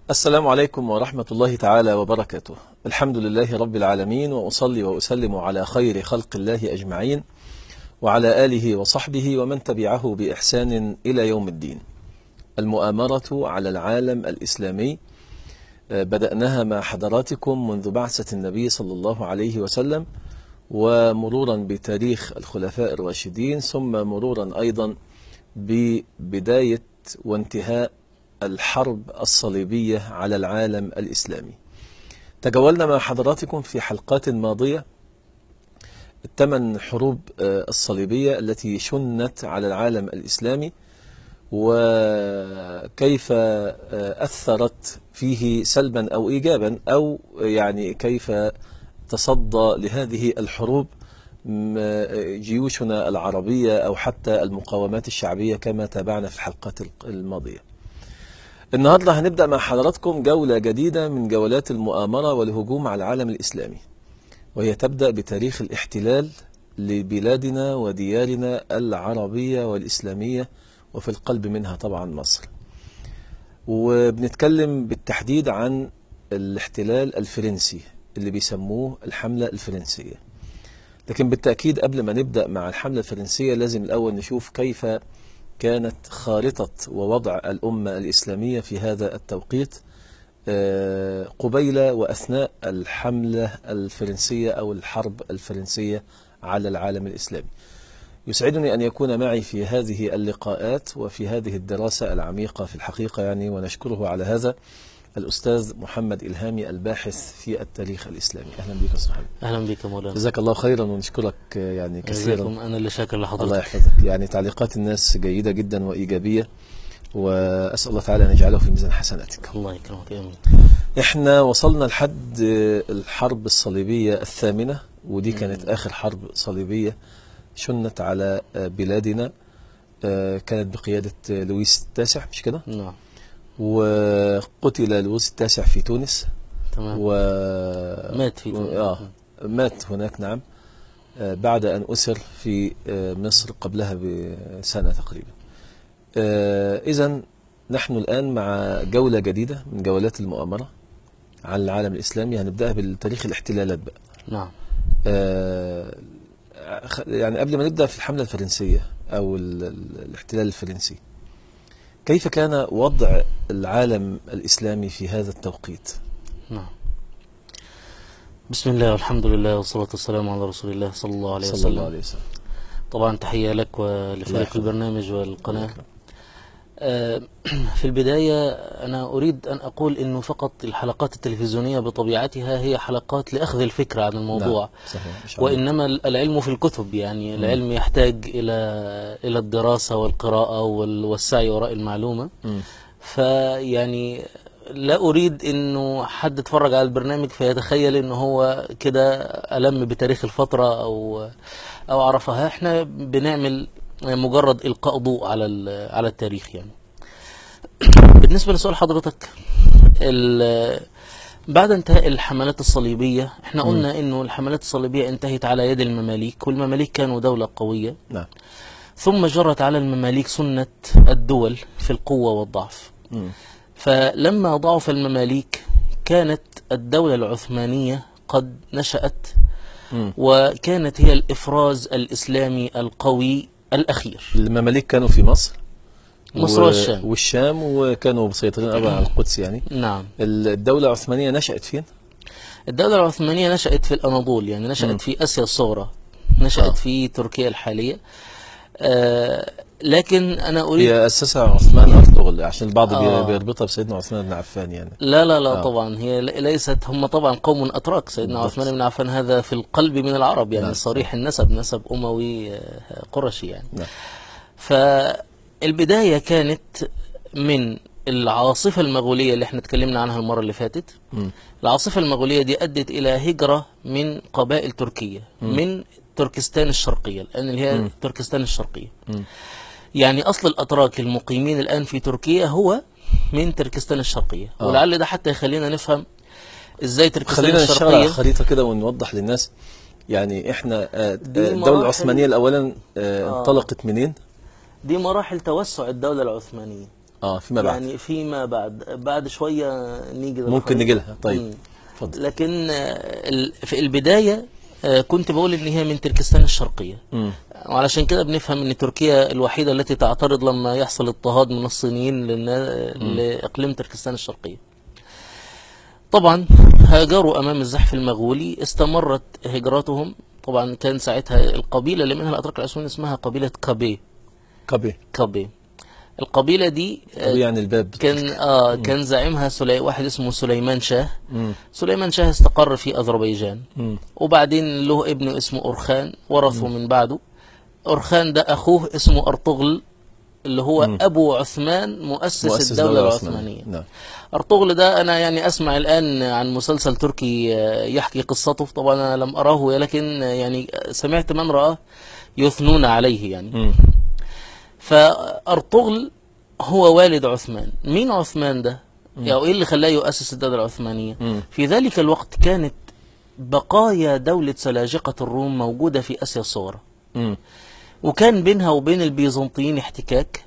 السلام عليكم ورحمة الله تعالى وبركاته الحمد لله رب العالمين وأصلي وأسلم على خير خلق الله أجمعين وعلى آله وصحبه ومن تبعه بإحسان إلى يوم الدين المؤامرة على العالم الإسلامي بدأناها مع حضراتكم منذ بعثة النبي صلى الله عليه وسلم ومرورا بتاريخ الخلفاء الراشدين ثم مرورا أيضا ببداية وانتهاء الحرب الصليبية على العالم الإسلامي تجولنا مع حضراتكم في حلقات ماضية الثمان حروب الصليبية التي شنت على العالم الإسلامي وكيف أثرت فيه سلبا أو إيجابا أو يعني كيف تصدى لهذه الحروب جيوشنا العربية أو حتى المقاومات الشعبية كما تابعنا في الحلقات الماضية النهاردة هنبدأ مع حضراتكم جولة جديدة من جولات المؤامرة والهجوم على العالم الإسلامي وهي تبدأ بتاريخ الاحتلال لبلادنا وديارنا العربية والإسلامية وفي القلب منها طبعا مصر وبنتكلم بالتحديد عن الاحتلال الفرنسي اللي بيسموه الحملة الفرنسية لكن بالتأكيد قبل ما نبدأ مع الحملة الفرنسية لازم الأول نشوف كيف كانت خارطة ووضع الأمة الإسلامية في هذا التوقيت قبيل وأثناء الحملة الفرنسية أو الحرب الفرنسية على العالم الإسلامي يسعدني أن يكون معي في هذه اللقاءات وفي هذه الدراسة العميقة في الحقيقة يعني ونشكره على هذا الأستاذ محمد إلهامي الباحث في التاريخ الإسلامي أهلا بك أستاذ محمد أهلا بك مولانا جزاك الله خيرا ونشكرك يعني كثيرا أنا اللي شاكر لحضرتك الله يحفظك يعني تعليقات الناس جيدة جدا وإيجابية وأسأل الله تعالى أن يجعله في ميزان حسناتك الله يكرمك آمين احنا وصلنا لحد الحرب الصليبية الثامنة ودي كانت آخر حرب صليبية شنت على بلادنا كانت بقيادة لويس التاسع مش كده؟ نعم وقتل لويس التاسع في تونس تمام و مات في تونس. آه مات هناك نعم آه بعد أن أسر في آه مصر قبلها بسنة تقريبا آه إذا نحن الآن مع جولة جديدة من جولات المؤامرة على العالم الإسلامي هنبدأها بالتاريخ الاحتلالات بقى نعم آه يعني قبل ما نبدأ في الحملة الفرنسية أو ال ال الاحتلال الفرنسي كيف كان وضع العالم الإسلامي في هذا التوقيت نعم بسم الله والحمد لله والصلاة والسلام على رسول الله صلى الله عليه صلى وسلم الله عليه وسلم طبعا تحية لك ولفريق يحفظك. البرنامج والقناة آه، في البداية أنا أريد أن أقول أنه فقط الحلقات التلفزيونية بطبيعتها هي حلقات لأخذ الفكرة عن الموضوع نعم. صحيح إن شاء الله. وإنما العلم في الكتب يعني العلم يحتاج إلى إلى الدراسة والقراءة وال- والسعي وراء المعلومة مم. فيعني لا أريد إنه حد يتفرج على البرنامج فيتخيل إنه هو كده ألم بتاريخ الفترة أو أو عرفها إحنا بنعمل مجرد إلقاء ضوء على ال- على التاريخ يعني بالنسبة لسؤال حضرتك ال- بعد انتهاء الحملات الصليبية احنا قلنا انه الحملات الصليبية انتهت على يد المماليك والمماليك كانوا دولة قوية نعم ثم جرت على المماليك سنة الدول في القوة والضعف مم. فلما ضعف المماليك كانت الدولة العثمانية قد نشأت مم. وكانت هي الإفراز الإسلامي القوي الأخير المماليك كانوا في مصر مصر والشام. والشام وكانوا مسيطرين أيضا على القدس يعني نعم الدولة العثمانية نشأت فين؟ الدولة العثمانية نشأت في الأناضول يعني نشأت مم. في آسيا الصغرى نشأت آه. في تركيا الحالية آه لكن أنا أريد هي أسسها عثمان أرطغرل عشان البعض بي- آه. بيربطها بسيدنا عثمان بن عفان يعني لا لا لا آه. طبعا هي ل- ليست هم طبعا قوم أتراك سيدنا بالضبط. عثمان بن عفان هذا في القلب من العرب يعني نعم. صريح النسب نسب أموي آه، قرشي يعني نعم فالبداية كانت من العاصفة المغولية اللي احنا اتكلمنا عنها المرة اللي فاتت مم. العاصفة المغولية دي أدت إلى هجرة من قبائل تركية من تركستان الشرقية لأن اللي هي تركستان الشرقية مم. يعني أصل الأتراك المقيمين الآن في تركيا هو من تركستان الشرقية آه. ولعل ده حتى يخلينا نفهم إزاي تركستان خلينا نشتغل على الشرقية خريطة كده ونوضح للناس يعني احنا آه، دي آه، الدولة مراحل- العثمانية الأولا آه، آه. انطلقت منين؟ دي مراحل توسع الدولة العثمانية اه فيما بعد يعني فيما بعد بعد شويه نيجي ممكن نيجي لها طيب مم. اتفضل لكن آه، ال- في البدايه آه، كنت بقول ان هي من تركستان الشرقيه مم. وعلشان كده بنفهم ان تركيا الوحيده التي تعترض لما يحصل اضطهاد من الصينيين للنا- لاقليم تركستان الشرقيه. طبعا هاجروا امام الزحف المغولي استمرت هجرتهم طبعا كان ساعتها القبيله اللي منها الاتراك الاسيويين اسمها قبيله كابي قبي كابي القبيله دي آه، قبي يعني الباب كان اه كان زعيمها سلي... واحد اسمه سليمان شاه مم. سليمان شاه استقر في اذربيجان مم. وبعدين له ابن اسمه أرخان ورثه من بعده أرخان ده أخوه اسمه أرطغرل اللي هو أبو عثمان مؤسس, مؤسس الدولة دولة العثمانية نعم أرطغرل ده أنا يعني أسمع الآن عن مسلسل تركي آه، يحكي قصته طبعا أنا لم أراه لكن آه، يعني سمعت من رآه يثنون عليه يعني مم. فأرطغرل هو والد عثمان مين عثمان ده يعني ايه اللي خلاه يؤسس الدولة العثمانية مم. في ذلك الوقت كانت بقايا دولة سلاجقة الروم موجودة في آسيا الصغرى مم. وكان بينها وبين البيزنطيين احتكاك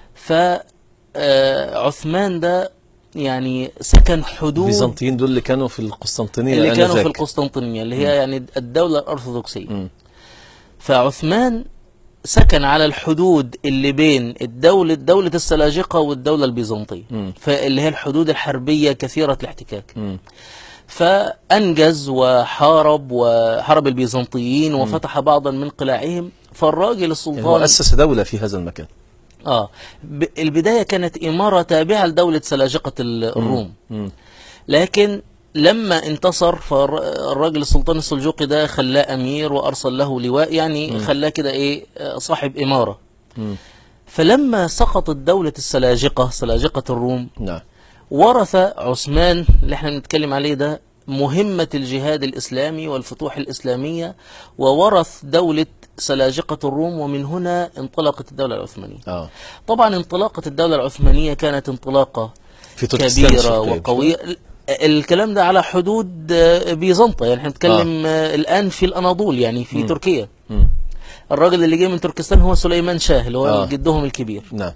فعثمان ده يعني سكن حدود البيزنطيين دول اللي كانوا في القسطنطينية اللي كانوا في آنذاك. القسطنطينية اللي هي يعني الدولة الأرثوذكسية مم. فعثمان سكن على الحدود اللي بين الدولة دولة السلاجقة والدولة البيزنطية مم. فاللي هي الحدود الحربية كثيرة الاحتكاك مم. فأنجز وحارب وحارب البيزنطيين وفتح بعضا من قلاعهم فالراجل يعني هو السلطان أسس دولة في هذا المكان اه ب- البداية كانت إمارة تابعة لدولة سلاجقة ال- الروم مم. لكن لما انتصر فالراجل السلطان السلجوقي ده خلاه أمير وأرسل له لواء يعني خلاه كده إيه آه، صاحب إمارة مم. فلما سقطت دولة السلاجقة سلاجقة الروم نعم ورث عثمان اللي احنا بنتكلم عليه ده مهمة الجهاد الإسلامي والفتوح الإسلامية وورث دولة سلاجقة الروم ومن هنا انطلقت الدولة العثمانية اه طبعا انطلاقة الدولة العثمانية كانت انطلاقة في تركستان كبيرة الشرقية. وقوية ال- الكلام ده على حدود آه، بيزنطة يعني احنا بنتكلم آه. الآن في الأناضول يعني في مم. تركيا مم. الراجل اللي جه من تركستان هو سليمان شاه اللي هو آه. جدهم الكبير نعم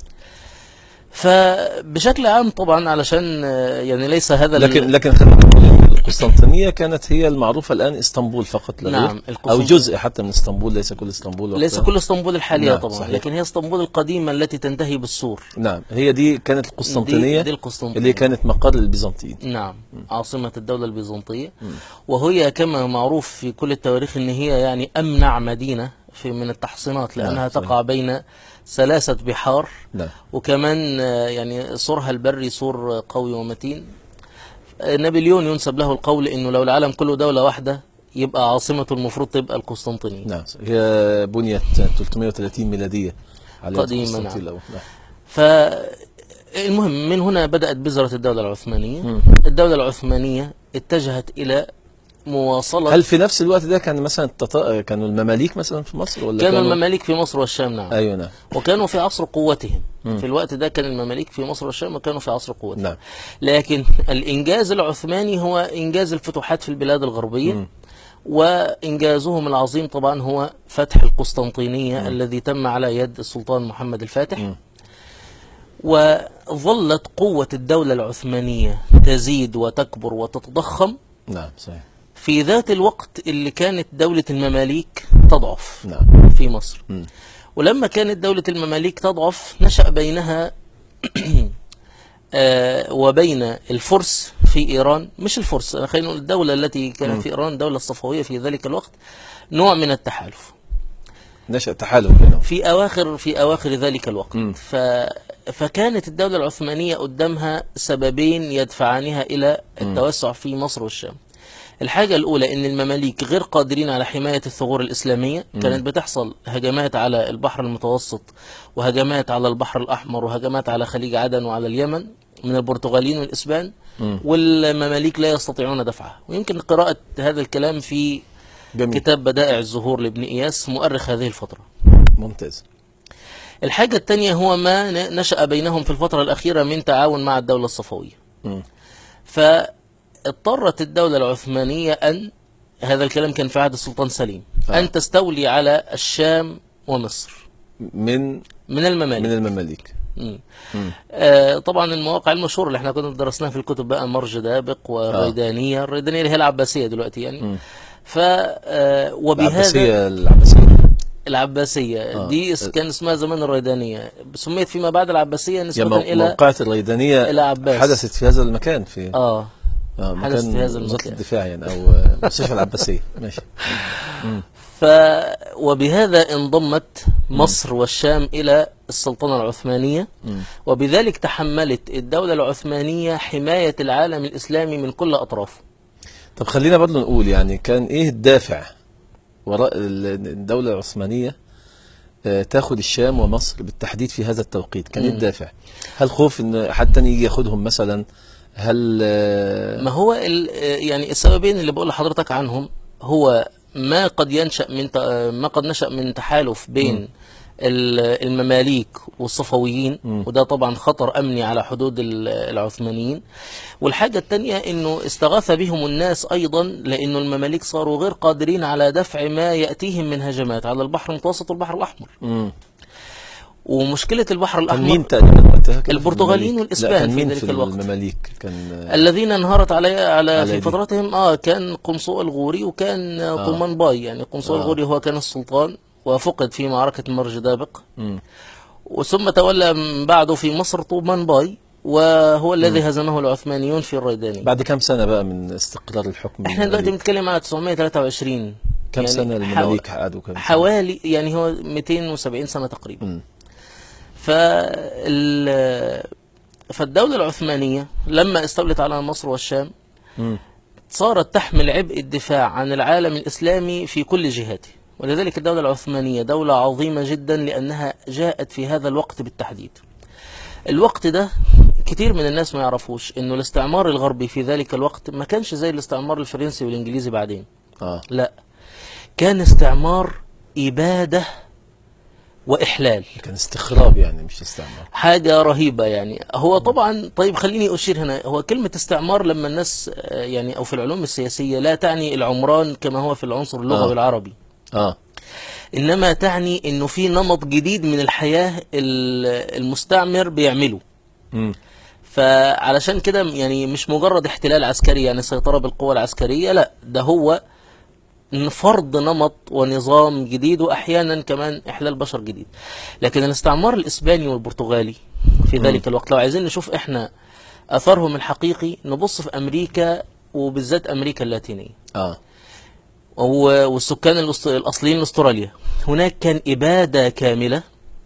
فبشكل عام طبعا علشان آه، يعني ليس هذا ال- لكن لكن خلينا نقول القسطنطينية كانت هي المعروفة الآن اسطنبول فقط لا نعم، غير. أو القسطنطين- جزء حتى من اسطنبول ليس كل اسطنبول ليس وقتها. كل اسطنبول الحالية نعم، طبعا صحيح. لكن هي اسطنبول القديمة التي تنتهي بالسور نعم هي دي كانت القسطنطينية دي, دي القسطنطينية اللي كانت مقر البيزنطيين نعم عاصمة الدولة البيزنطية وهي كما معروف في كل التواريخ ان هي يعني امنع مدينة في من التحصينات لانها نعم، صحيح. تقع بين ثلاثة بحار نعم وكمان آه، يعني سورها البري سور قوي ومتين آه، نابليون ينسب له القول انه لو العالم كله دولة واحدة يبقى عاصمته المفروض تبقى القسطنطينية نعم هي بنيت 330 ميلادية على يد قديمة، قسطنطين نعم. الأول. نعم فالمهم من هنا بدأت بذرة الدولة العثمانية مم. الدولة العثمانية اتجهت إلى مواصلة هل في نفس الوقت ده كان مثلا التط... كانوا المماليك مثلا في مصر ولا كانوا المماليك في مصر والشام نعم ايوه نعم وكانوا في عصر قوتهم في الوقت ده كان المماليك في مصر والشام وكانوا في عصر قوتهم نعم لكن الإنجاز العثماني هو إنجاز الفتوحات في البلاد الغربية وإنجازهم العظيم طبعا هو فتح القسطنطينية الذي تم على يد السلطان محمد الفاتح مم. وظلت قوة الدولة العثمانية تزيد وتكبر وتتضخم نعم صحيح في ذات الوقت اللي كانت دولة المماليك تضعف نعم في مصر مم. ولما كانت دولة المماليك تضعف نشأ بينها آه، وبين الفرس في إيران مش الفرس أنا خلينا نقول الدولة التي كانت في إيران الدولة الصفوية في ذلك الوقت نوع من التحالف نشأ تحالف بينهم في أواخر في أواخر ذلك الوقت مم. ف فكانت الدولة العثمانية قدامها سببين يدفعانها إلى التوسع في مصر والشام الحاجة الأولى إن المماليك غير قادرين على حماية الثغور الإسلامية كانت بتحصل هجمات على البحر المتوسط وهجمات على البحر الأحمر وهجمات على خليج عدن وعلى اليمن من البرتغاليين والإسبان والمماليك لا يستطيعون دفعها ويمكن قراءة هذا الكلام في جميل كتاب بدائع الزهور لابن إياس مؤرخ هذه الفترة ممتاز الحاجة الثانية هو ما ن- نشأ بينهم في الفترة الأخيرة من تعاون مع الدولة الصفوية مم. فاضطرت الدولة العثمانية أن هذا الكلام كان في عهد السلطان سليم آه. أن تستولي على الشام ومصر من من الممالك من المماليك مم. مم. آه طبعا المواقع المشهورة اللي احنا كنا درسناها في الكتب بقى مرج دابق والريدانية الريدانية اللي هي العباسية دلوقتي يعني ف آه وبهذا العباسية العباسية العباسية آه. دي اس- كان اسمها زمان الريدانية سميت فيما بعد العباسية يا نسبة مو- إلى موقعة الريدانية إلى عباس. حدثت في هذا المكان في اه آه حدث مكان في هذا وزارة المكان. الدفاع يعني أو آه، مستشفى العباسية ماشي ف وبهذا انضمت مصر والشام إلى السلطنة العثمانية وبذلك تحملت الدولة العثمانية حماية العالم الإسلامي من كل أطرافه طب خلينا برضه نقول يعني كان ايه الدافع وراء ال- الدولة العثمانية آه، تاخد الشام ومصر بالتحديد في هذا التوقيت كان ايه الدافع هل خوف ان حد تاني يجي ياخدهم مثلا هل آه، ما هو ال- يعني السببين اللي بقول لحضرتك عنهم هو ما قد ينشأ من ت- ما قد نشأ من تحالف بين ال- المماليك والصفويين وده طبعا خطر أمني على حدود ال- العثمانيين والحاجة التانية أنه استغاث بهم الناس أيضا لأنه المماليك صاروا غير قادرين على دفع ما يأتيهم من هجمات على البحر المتوسط والبحر الأحمر مم. ومشكلة البحر كان الأحمر مين تقريبا وقتها كده في البرتغاليين المماليك؟ والإسبان لا كان في مين ذلك في الوقت. المماليك كان آه، الذين انهارت علي على على في دي. فترتهم اه كان قنصوة الغوري وكان آه. طومان باي يعني قنصوة آه. الغوري هو كان السلطان وفقد في معركة مرج دابق مم. وثم تولى من بعده في مصر طومان باي وهو الذي هزمه العثمانيون في الريداني بعد كام سنة بقى من استقرار الحكم احنا دلوقتي المماليك؟ بنتكلم على 923 كام يعني سنة حو- المماليك قعدوا كام سنة؟ حوالي يعني هو 270 سنة تقريبا مم. فال فالدولة العثمانية لما استولت على مصر والشام مم. صارت تحمل عبء الدفاع عن العالم الإسلامي في كل جهاته ولذلك الدولة العثمانية دولة عظيمة جدا لأنها جاءت في هذا الوقت بالتحديد الوقت ده كتير من الناس ما يعرفوش انه الاستعمار الغربي في ذلك الوقت ما كانش زي الاستعمار الفرنسي والانجليزي بعدين اه لا كان استعمار إبادة وإحلال كان استخراب يعني مش استعمار حاجة رهيبة يعني هو طبعا طيب خليني أشير هنا هو كلمة استعمار لما الناس آه، يعني أو في العلوم السياسية لا تعني العمران كما هو في العنصر اللغوي آه. العربي اه إنما تعني إنه في نمط جديد من الحياة ال- المستعمر بيعمله مم. فعلشان كده يعني مش مجرد احتلال عسكري يعني سيطرة بالقوة العسكرية لا ده هو فرض نمط ونظام جديد واحيانا كمان احلال بشر جديد لكن الاستعمار الاسباني والبرتغالي في ذلك الوقت لو عايزين نشوف احنا اثرهم الحقيقي نبص في امريكا وبالذات امريكا اللاتينيه اه و- والسكان الأس- الاصليين لاستراليا هناك كان اباده كامله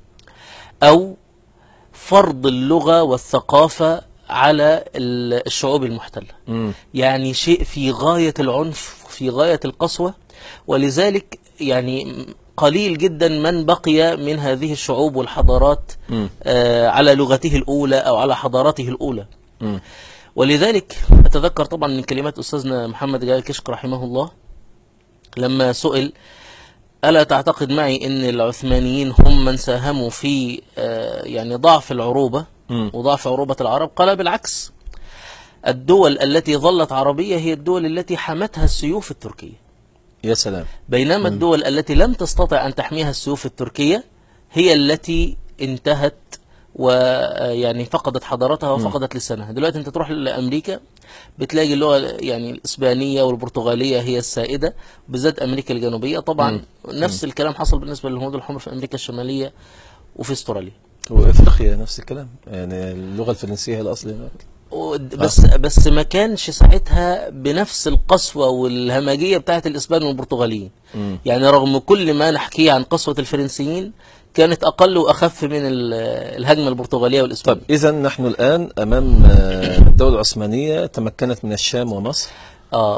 او فرض اللغه والثقافه على ال- الشعوب المحتله مم. يعني شيء في غاية العنف في غاية القسوة ولذلك يعني قليل جدا من بقي من هذه الشعوب والحضارات مم. آه على لغته الأولى أو على حضارته الأولى مم. ولذلك أتذكر طبعا من كلمات أستاذنا محمد جلال كشك رحمه الله لما سئل ألا تعتقد معي أن العثمانيين هم من ساهموا في آه يعني ضعف العروبة مم. وضعف عروبة العرب قال بالعكس الدول التي ظلت عربية هي الدول التي حمتها السيوف التركية يا سلام بينما الدول التي لم تستطع أن تحميها السيوف التركية هي التي انتهت ويعني فقدت حضارتها وفقدت لسانها دلوقتي انت تروح لأمريكا بتلاقي اللغة يعني الإسبانية والبرتغالية هي السائدة بالذات أمريكا الجنوبية طبعا نفس الكلام حصل بالنسبة للهنود الحمر في أمريكا الشمالية وفي استراليا وافريقيا نفس الكلام يعني اللغه الفرنسيه هي الاصل هناك ود- بس بس ما كانش ساعتها بنفس القسوة والهمجية بتاعت الإسبان والبرتغاليين مم. يعني رغم كل ما نحكيه عن قسوة الفرنسيين كانت أقل وأخف من ال- الهجمة البرتغالية والإسبانية طيب اذا نحن الان امام آه، الدوله العثمانيه تمكنت من الشام ومصر آه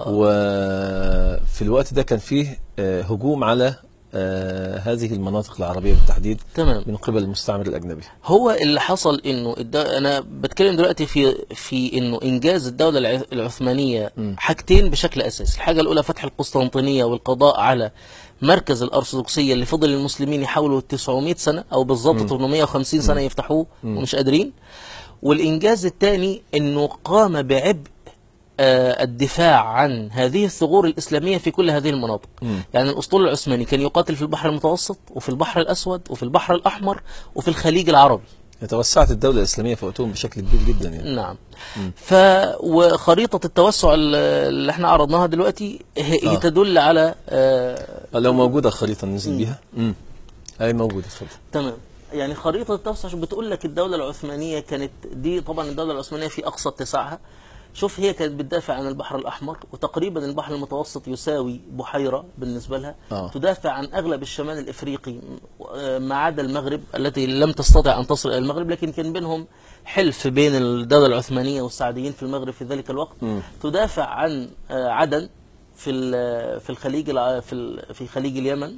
وفي الوقت ده كان فيه آه، هجوم على آه، هذه المناطق العربيه بالتحديد تمام من قبل المستعمر الاجنبي هو اللي حصل انه الد... انا بتكلم دلوقتي في في انه انجاز الدوله الع- العثمانيه حاجتين بشكل اساسي الحاجه الاولى فتح القسطنطينيه والقضاء على مركز الارثوذكسيه اللي فضل المسلمين يحاولوا 900 سنه او بالظبط 850 سنه يفتحوه ومش قادرين والانجاز الثاني انه قام بعبء آه، الدفاع عن هذه الثغور الإسلامية في كل هذه المناطق يعني الأسطول العثماني كان يقاتل في البحر المتوسط وفي البحر الأسود وفي البحر الأحمر وفي الخليج العربي توسعت الدولة الإسلامية في وقتهم بشكل كبير جدا يعني نعم ف وخريطة التوسع ال- اللي احنا عرضناها دلوقتي هي آه. آه. تدل على آه لو موجودة خريطة ننزل بيها امم أي موجودة اتفضل تمام يعني خريطة التوسع شو بتقول لك الدولة العثمانية كانت دي طبعا الدولة العثمانية في أقصى اتساعها شوف هي كانت بتدافع عن البحر الأحمر وتقريبا البحر المتوسط يساوي بحيرة بالنسبة لها آه. تدافع عن أغلب الشمال الإفريقي آه، ما عدا المغرب التي لم تستطع أن تصل إلى المغرب لكن كان بينهم حلف بين الدولة العثمانية والسعديين في المغرب في ذلك الوقت مم. تدافع عن آه، عدن في ال- في الخليج الع- في ال- في خليج اليمن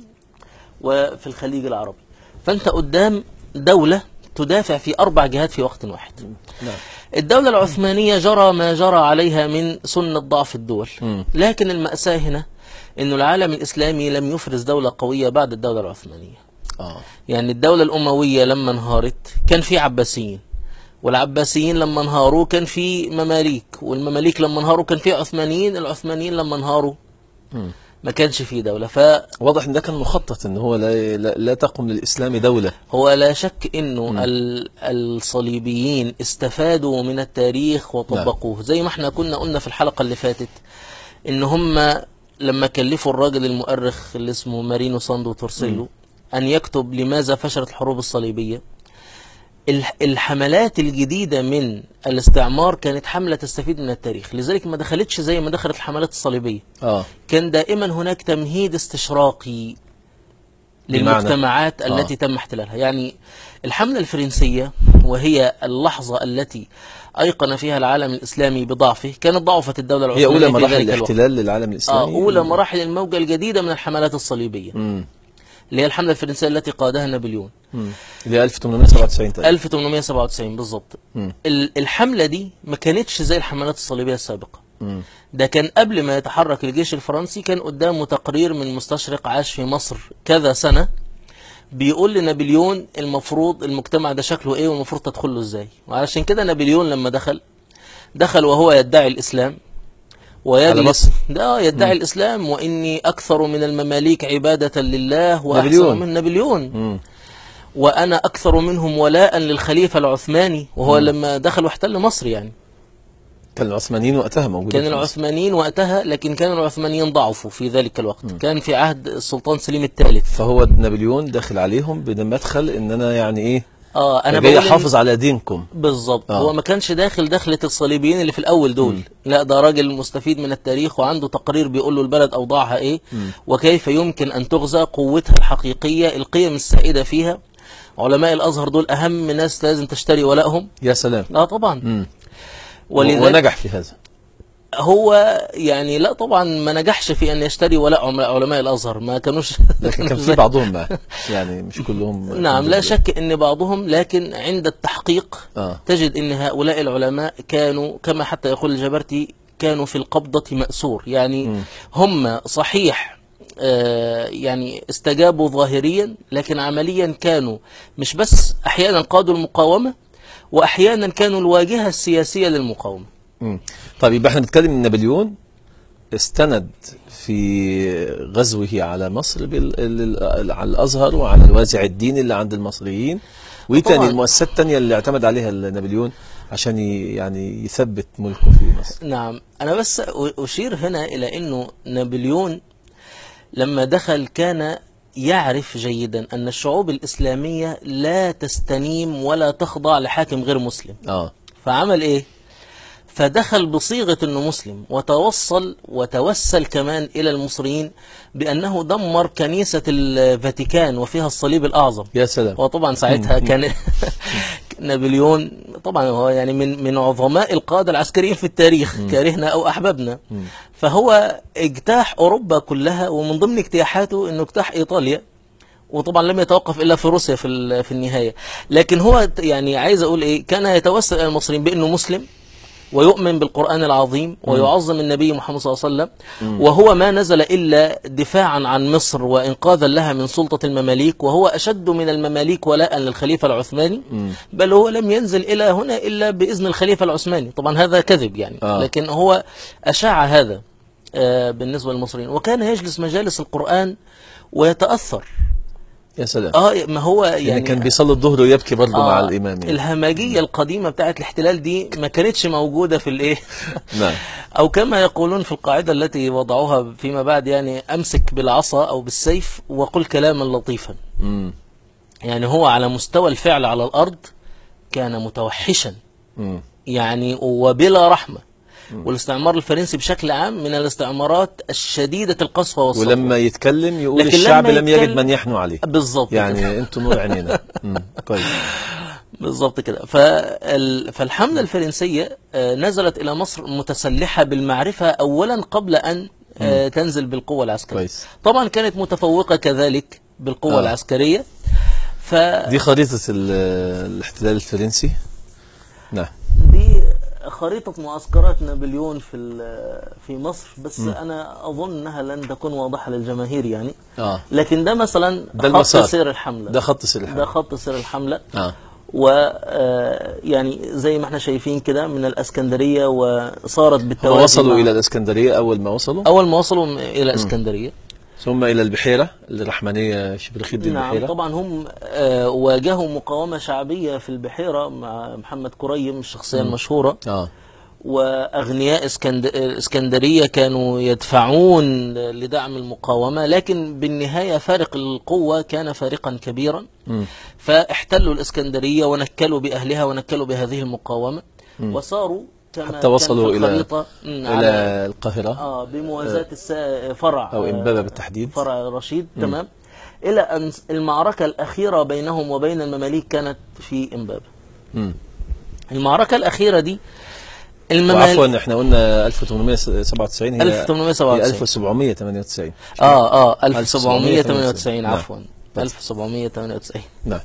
وفي الخليج العربي فأنت قدام دولة تدافع في أربع جهات في وقت واحد نعم الدولة العثمانية جرى ما جرى عليها من سنة ضعف الدول مم. لكن المأساة هنا أن العالم الإسلامي لم يفرز دولة قوية بعد الدولة العثمانية آه يعني الدولة الأموية لما انهارت كان في عباسيين والعباسيين لما انهاروا كان في مماليك والمماليك لما انهاروا كان في عثمانيين العثمانيين لما انهاروا مم. ما كانش في دولة ف واضح ان ده كان مخطط ان هو لا لا, لا تقم للاسلام دوله هو لا شك انه ال- الصليبيين استفادوا من التاريخ وطبقوه زي ما احنا كنا قلنا في الحلقة اللي فاتت ان هم لما كلفوا الراجل المؤرخ اللي اسمه مارينو ساندو تورسيلو ان يكتب لماذا فشلت الحروب الصليبية الح- الحملات الجديدة من الاستعمار كانت حملة تستفيد من التاريخ لذلك ما دخلتش زي ما دخلت الحملات الصليبية اه كان دائما هناك تمهيد استشراقي بمعنى؟ للمجتمعات آه. التي تم احتلالها يعني الحملة الفرنسية وهي اللحظة التي أيقن فيها العالم الإسلامي بضعفه كانت ضعفت الدولة هي العثمانية اولى في مراحل ذلك الوقت الاحتلال للعالم آه الاسلامي أولى مراحل الموجة الجديدة من الحملات الصليبية امم اللي هي الحملة الفرنسية التي قادها نابليون امم اللي هي 1897 تقريبا 1897 بالظبط مم. ال- الحملة دي ما كانتش زي الحملات الصليبية السابقة مم. ده كان قبل ما يتحرك الجيش الفرنسي كان قدامه تقرير من مستشرق عاش في مصر كذا سنة بيقول لنابليون المفروض المجتمع ده شكله ايه والمفروض تدخل له ازاي وعلشان كده نابليون لما دخل دخل وهو يدعي الاسلام على ويجلس مصر. ده آه، يدعي الاسلام واني اكثر من المماليك عبادة لله واحسن نابليون. من نابليون مم. وانا اكثر منهم ولاء للخليفة العثماني وهو لما دخل واحتل مصر يعني كان العثمانيين وقتها موجودين كان في مصر. العثمانيين وقتها لكن كان العثمانيين ضعفوا في ذلك الوقت كان في عهد السلطان سليم الثالث فهو نابليون داخل عليهم بمدخل ان انا يعني ايه اه انا انا جاي بقول إن- احافظ على دينكم بالظبط آه. هو ما كانش داخل دخلة الصليبيين اللي في الاول دول لا ده راجل مستفيد من التاريخ وعنده تقرير بيقول له البلد اوضاعها ايه وكيف يمكن ان تغزى قوتها الحقيقية القيم السائدة فيها علماء الازهر دول اهم ناس لازم تشتري ولائهم يا سلام اه طبعا مم. ولذلك ونجح في هذا هو يعني لا طبعا ما نجحش في ان يشتري ولاء عملاء- علماء الازهر ما كانوش لكن كان في بعضهم بقى يعني مش كلهم نعم لا شك ان بعضهم لكن عند التحقيق آه. تجد ان هؤلاء العلماء كانوا كما حتى يقول الجبرتي كانوا في القبضة مأسور يعني هم صحيح آه، يعني استجابوا ظاهريا لكن عمليا كانوا مش بس احيانا قادوا المقاومة واحيانا كانوا الواجهة السياسية للمقاومة مم. طيب يبقى احنا بنتكلم ان نابليون استند في غزوه على مصر بال... ال- على الازهر وعلى الوازع الديني اللي عند المصريين وايه طبعاً. تاني المؤسسات التانية اللي اعتمد عليها نابليون عشان ي... يعني يثبت ملكه في مصر نعم أنا بس أ- أشير هنا إلى أنه نابليون لما دخل كان يعرف جيدا أن الشعوب الإسلامية لا تستنيم ولا تخضع لحاكم غير مسلم اه فعمل إيه؟ فدخل بصيغة أنه مسلم وتوصل وتوسل كمان إلى المصريين بأنه دمر كنيسة الفاتيكان وفيها الصليب الأعظم يا سلام وطبعا ساعتها كان نابليون طبعا هو يعني من من عظماء القاده العسكريين في التاريخ كرهنا او احببنا فهو اجتاح اوروبا كلها ومن ضمن اجتياحاته انه اجتاح ايطاليا وطبعا لم يتوقف الا في روسيا في ال- في النهايه لكن هو ت- يعني عايز اقول ايه كان يتوسل الى المصريين بانه مسلم ويؤمن بالقرآن العظيم ويعظم النبي محمد صلى الله عليه وسلم وهو ما نزل إلا دفاعا عن مصر وإنقاذا لها من سلطة المماليك وهو أشد من المماليك ولاء للخليفة العثماني بل هو لم ينزل إلى هنا إلا بإذن الخليفة العثماني طبعا هذا كذب يعني آه. لكن هو أشاع هذا آه، بالنسبة للمصريين وكان يجلس مجالس القرآن ويتأثر يا سلام اه ما هو يعني, يعني كان بيصلي الظهر ويبكي برضه مع آه، الامام يعني. الهمجيه القديمه بتاعت الاحتلال دي ما كانتش موجوده في الايه نعم او كما يقولون في القاعده التي وضعوها فيما بعد يعني امسك بالعصا او بالسيف وقل كلاما لطيفا مم. يعني هو على مستوى الفعل على الارض كان متوحشا مم. يعني وبلا رحمه والاستعمار الفرنسي بشكل عام من الاستعمارات الشديده القسوه والسطوه ولما يتكلم يقول لكن الشعب لما لم يجد يتكلم- من يحنو عليه بالظبط كده. يعني انتم نور عينينا مم. كويس بالظبط كده فال... فالحملة الفرنسية آه، نزلت إلى مصر متسلحة بالمعرفة أولا قبل أن آه، تنزل بالقوة العسكرية كويس. طبعا كانت متفوقة كذلك بالقوة آه. العسكرية ف دي خريطة ال- الاحتلال الفرنسي نعم دي خريطة معسكرات نابليون في ال- في مصر بس أنا أظن أنها لن تكون واضحة للجماهير يعني اه لكن ده مثلا ده خط المسار. سير الحملة ده خط سير ده الحمل خط سير الحملة اه و آه، يعني زي ما احنا شايفين كده من الاسكندريه وصارت هم بالتوازي وصلوا مع- الى الاسكندريه اول ما وصلوا اول ما وصلوا م- الى اسكندريه ثم الى البحيره الرحمنيه شبرخيت دي نعم البحيره طبعا هم آه، واجهوا مقاومه شعبيه في البحيره مع محمد كريم الشخصيه المشهوره اه واغنياء اسكند... الاسكندريه كانوا يدفعون لدعم المقاومه لكن بالنهايه فارق القوه كان فارقا كبيرا مم. فاحتلوا الاسكندريه ونكلوا باهلها ونكلوا بهذه المقاومه وصاروا كما حتى كان وصلوا في إلى- الخريطة مم، الى على القاهره اه بموازاة السا... فرع أو آه، إمبابة بالتحديد. فرع رشيد تمام الى ان المعركه الاخيره بينهم وبين المماليك كانت في امبابه مم. المعركه الاخيره دي المماليك وعفوا احنا قلنا 1897 هي 1897. هي 1798 اه اه 1798 1798 نعم. عفوا 1798 نعم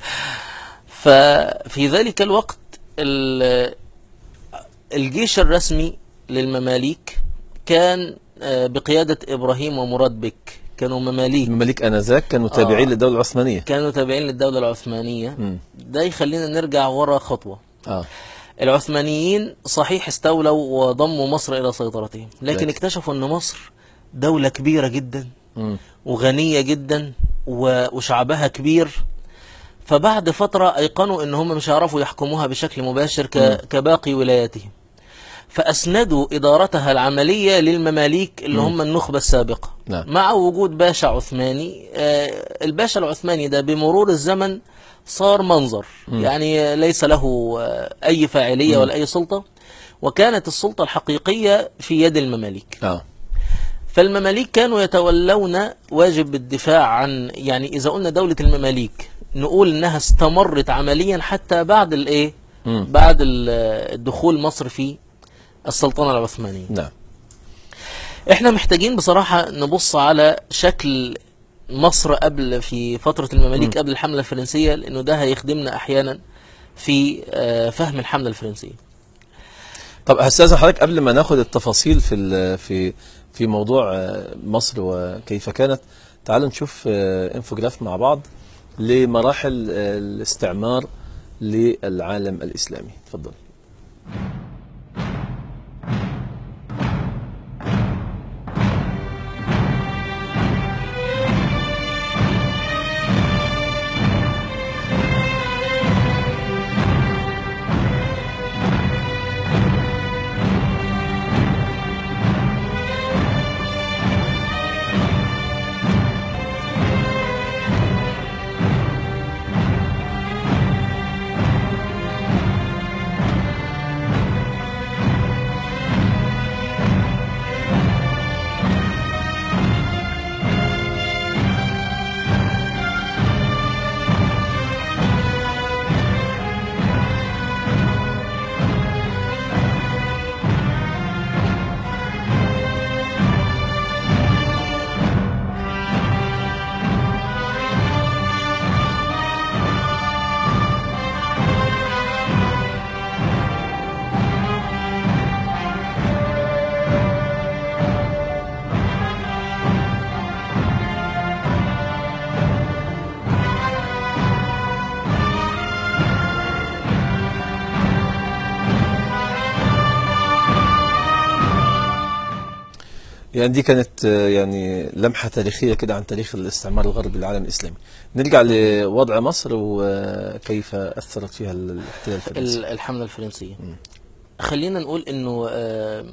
ففي ذلك الوقت ال- الجيش الرسمي للمماليك كان آه، بقيادة إبراهيم ومراد بك كانوا مماليك المماليك انذاك كانوا تابعين آه. للدوله العثمانيه كانوا تابعين للدولة العثمانية مم. ده يخلينا نرجع ورا خطوة اه العثمانيين صحيح استولوا وضموا مصر إلى سيطرتهم لكن لكن- اكتشفوا أن مصر دولة كبيرة جدا مم. وغنية جدا و- وشعبها كبير فبعد فترة أيقنوا أن هم مش هيعرفوا يحكموها بشكل مباشر ك- كباقي ولاياتهم فأسندوا إدارتها العملية للمماليك اللي هم النخبة السابقة نعم. مع وجود باشا عثماني آه، الباشا العثماني ده بمرور الزمن صار منظر يعني ليس له آه، أي فاعلية ولا أي سلطة وكانت السلطة الحقيقية في يد المماليك اه فالمماليك كانوا يتولون واجب الدفاع عن يعني اذا قلنا دولة المماليك نقول انها استمرت عمليا حتى بعد الايه مم. بعد ال- الدخول مصر في السلطنة العثمانية نعم احنا محتاجين بصراحة نبص على شكل مصر قبل في فترة المماليك قبل الحملة الفرنسية لانه ده هيخدمنا احيانا في آه، فهم الحملة الفرنسية طب هستاذن حضرتك قبل ما ناخد التفاصيل في ال- في في موضوع آه، مصر وكيف كانت تعالوا نشوف آه، انفوجراف مع بعض لمراحل آه، الاستعمار للعالم الاسلامي تفضل يعني دي كانت آه، يعني لمحة تاريخية كده عن تاريخ الاستعمار الغربي للعالم الإسلامي نرجع لوضع مصر وكيف أثرت فيها الاحتلال الفرنسي ال- الحملة الفرنسية خلينا نقول انه آه،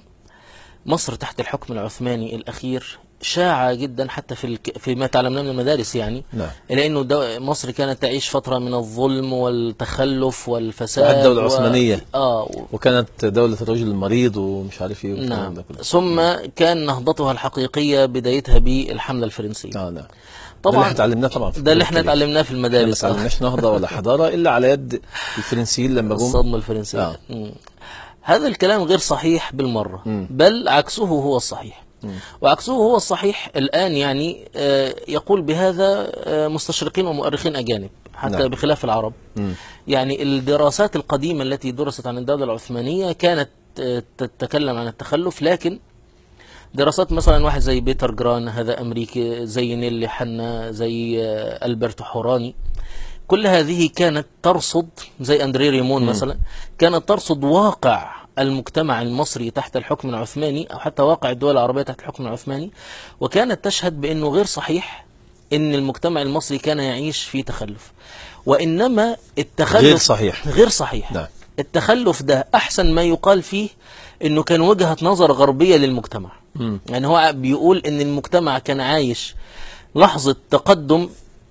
مصر تحت الحكم العثماني الاخير شاع جدا حتى في الك... فيما تعلمناه من المدارس يعني نعم إلى أنه دو... مصر كانت تعيش فترة من الظلم والتخلف والفساد بعد الدولة العثمانية. آه و... وكانت دولة الرجل المريض ومش عارف ايه والكلام نعم ده كله ثم كان نهضتها الحقيقية بدايتها بالحملة الفرنسية اه نعم ده اللي طبعا احنا اتعلمناه طبعا في ده اللي احنا التاريخ. اتعلمناه في احنا ما المدارس آه. اتعلمناش نهضة ولا حضارة إلا على يد الفرنسيين لما جم الصدمة الفرنسية آه. مم. هذا الكلام غير صحيح بالمرة مم. بل عكسه هو الصحيح وعكسه هو الصحيح الآن يعني آه، يقول بهذا آه، مستشرقين ومؤرخين أجانب حتى نعم. بخلاف العرب مم. يعني الدراسات القديمة التي درست عن الدولة العثمانية كانت آه، تتكلم عن التخلف لكن دراسات مثلا واحد زي بيتر جران هذا أمريكي زي نيلي حنا زي آه، ألبرتو حوراني كل هذه كانت ترصد زي أندري ريمون مثلا كانت ترصد واقع المجتمع المصري تحت الحكم العثماني أو حتى واقع الدول العربية تحت الحكم العثماني وكانت تشهد بأنه غير صحيح أن المجتمع المصري كان يعيش في تخلف وإنما التخلف غير صحيح. غير صحيح نعم. التخلف ده أحسن ما يقال فيه أنه كان وجهة نظر غربية للمجتمع يعني هو بيقول أن المجتمع كان عايش لحظة تقدم